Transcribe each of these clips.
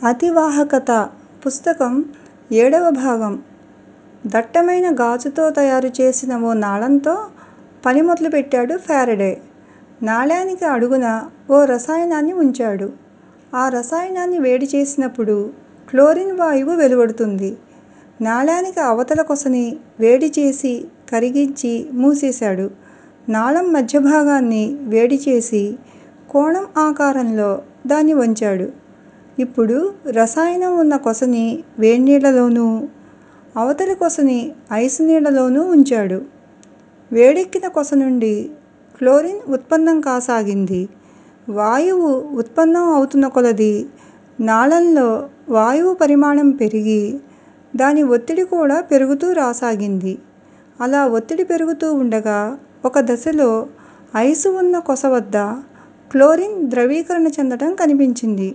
అతివాహకత పుస్తకం ఏడవ భాగం దట్టమైన గాజుతో తయారు చేసిన ఓ నాళంతో పని మొదలుపెట్టాడు ఫారడే. నాళానికి అడుగున ఓ రసాయనాన్ని ఉంచాడు. ఆ రసాయనాన్ని వేడి చేసినప్పుడు క్లోరిన్ వాయువు వెలువడుతుంది. నాళానికి అవతల కొసని వేడిచేసి కరిగించి మూసేశాడు. నాళం మధ్యభాగాన్ని వేడిచేసి కోణం ఆకారంలో దాన్ని వంచాడు. ఇప్పుడు రసాయనం ఉన్న కొసని వేడినీళ్ళలోనూ, అవతలి కొసని ఐసు నీళ్ళలోనూ ఉంచాడు. వేడెక్కిన కొస నుండి క్లోరిన్ ఉత్పన్నం కాసాగింది. వాయువు ఉత్పన్నం అవుతున్న కొలదీ నాళంలో వాయువు పరిమాణం పెరిగి, దాని ఒత్తిడి కూడా పెరుగుతూ రాసాగింది. అలా ఒత్తిడి పెరుగుతూ ఉండగా ఒక దశలో ఐసు ఉన్న కొస వద్ద క్లోరిన్ ద్రవీకరణ చెందటం కనిపించింది.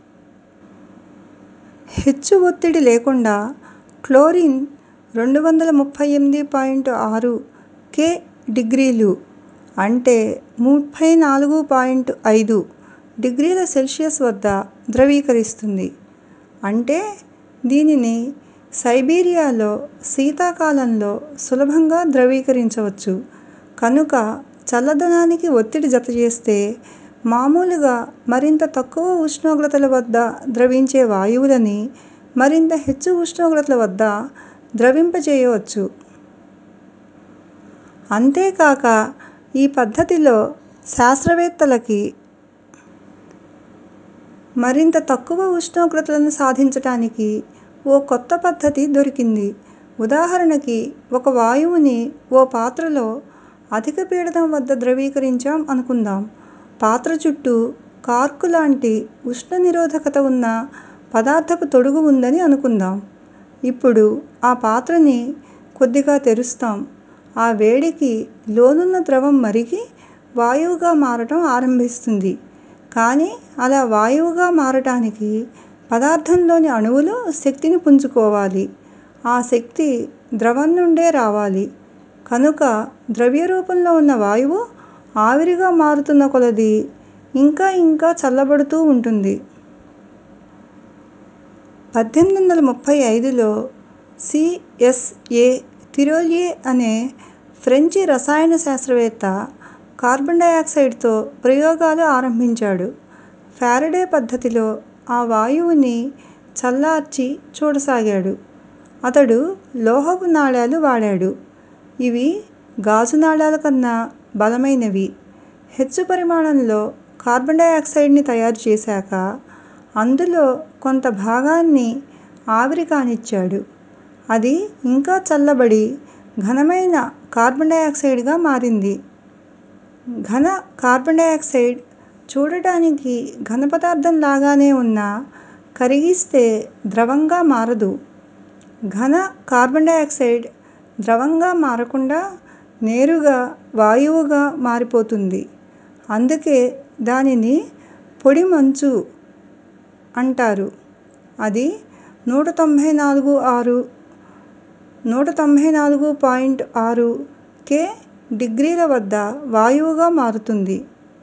హెచ్చు ఒత్తిడి లేకుండా క్లోరిన్ రెండు వందల ముప్పై ఎనిమిది పాయింట్ ఆరు కె డిగ్రీలు అంటే ముప్పై నాలుగు పాయింట్ ఐదు డిగ్రీల సెల్సియస్ వద్ద ద్రవీకరిస్తుంది. అంటే దీనిని సైబీరియాలో శీతాకాలంలో సులభంగా ద్రవీకరించవచ్చు. కనుక చల్లదనానికి ఒత్తిడి జతచేస్తే మామూలుగా మరింత తక్కువ ఉష్ణోగ్రతల వద్ద ద్రవించే వాయువులని మరింత హెచ్చు ఉష్ణోగ్రతల వద్ద ద్రవింపజేయవచ్చు. అంతేకాక ఈ పద్ధతిలో శాస్త్రవేత్తలకి మరింత తక్కువ ఉష్ణోగ్రతలను సాధించటానికి ఓ కొత్త పద్ధతి దొరికింది. ఉదాహరణకి ఒక వాయువుని ఓ పాత్రలో అధిక పీడనం వద్ద ద్రవీకరించాం అనుకుందాం. పాత్ర చుట్టూ కార్కు లాంటి ఉష్ణ నిరోధకత ఉన్న పదార్థపు తొడుగు ఉందని అనుకుందాం. ఇప్పుడు ఆ పాత్రని కొద్దిగా తెరుస్తాం. ఆ వేడికి లోనున్న ద్రవం మరిగి వాయువుగా మారటం ఆరంభిస్తుంది. కానీ అలా వాయువుగా మారటానికి పదార్థంలోని అణువులు శక్తిని పుంజుకోవాలి. ఆ శక్తి ద్రవం నుండే రావాలి. కనుక ద్రవ్యరూపంలో ఉన్న వాయువు ఆవిరిగా మారుతున్న కొలదీ ఇంకా ఇంకా చల్లబడుతూ ఉంటుంది. పద్దెనిమిది వందల ముప్పై ఐదులో సి. ఎస్. ఎ. తిరోల్యే అనే ఫ్రెంచి రసాయన శాస్త్రవేత్త కార్బన్ డయాక్సైడ్ తో ప్రయోగాలు ఆరంభించాడు. ఫారడే పద్ధతిలో ఆ వాయువుని చల్లార్చి చూడసాగాడు. అతడు లోహపు నాళాలు వాడాడు. ఇవి గాజు నాళాల కన్నా బలమైనవి. హెచ్చు పరిమాణంలో కార్బన్ డయాక్సైడ్ ని తయారు చేశాక అందులో కొంత భాగాన్ని ఆవిరి కానిచ్చాడు. అది ఇంకా చల్లబడి ఘనమైన కార్బన్ డయాక్సైడ్ గా మారింది. ఘన కార్బన్ డయాక్సైడ్ చూడటానికి ఘనపదార్థం లాగానే ఉన్నా కరిగిస్తే ద్రవంగా మారదు. ఘన కార్బన్ డయాక్సైడ్ ద్రవంగా మారకుండా నేరుగా వాయువుగా మారిపోతుంది. అందుకే దానిని పొడిమంచు అంటారు. అది నూట తొంభై నాలుగు ఆరు నూట తొంభై నాలుగు పాయింట్ ఆరు కె డిగ్రీల వద్ద వాయువుగా మారుతుంది.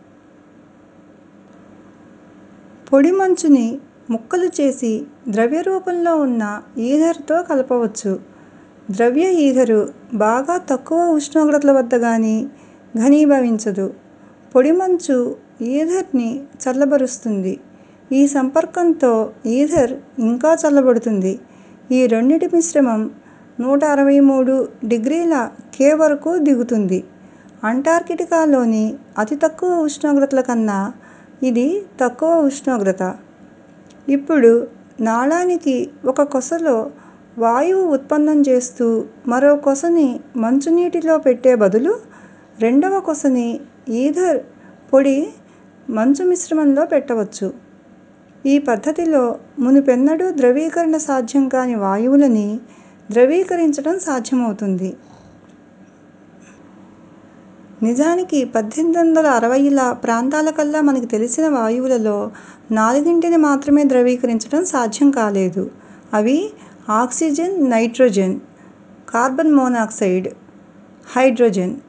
పొడిమంచుని ముక్కలు చేసి ద్రవ్యరూపంలో ఉన్న ఈథర్ తో కలపవచ్చు. ద్రవ్య ఈథరు బాగా తక్కువ ఉష్ణోగ్రతల వద్ద గానీ ఘనీభవించదు. పొడిమంచు ఈథర్ ని చల్లబరుస్తుంది. ఈ సంపర్కంతో ఈథర్ ఇంకా చల్లబడుతుంది. ఈ రెండిటి మిశ్రమం నూట అరవై మూడు డిగ్రీల కె వరకు దిగుతుంది. అంటార్కిటికాలోని అతి తక్కువ ఉష్ణోగ్రతల కన్నా ఇది తక్కువ ఉష్ణోగ్రత. ఇప్పుడు నాళానికి ఒక కొసలో వాయువు ఉత్పన్నం చేస్తూ మరో కొసని మంచునీటిలో పెట్టే బదులు రెండవ కొసని ఈథర్ పొడి మంచు మిశ్రమంలో పెట్టవచ్చు. ఈ పద్ధతిలో మునుపెన్నడూ ద్రవీకరణ సాధ్యం కాని వాయువులని ద్రవీకరించటం సాధ్యమవుతుంది. నిజానికి పద్దెనిమిది వందల అరవైల ప్రాంతాలకల్లా మనకి తెలిసిన వాయువులలో నాలుగింటిని మాత్రమే ద్రవీకరించటం సాధ్యం కాలేదు. అవి oxygen nitrogen, carbon monoxide, hydrogen.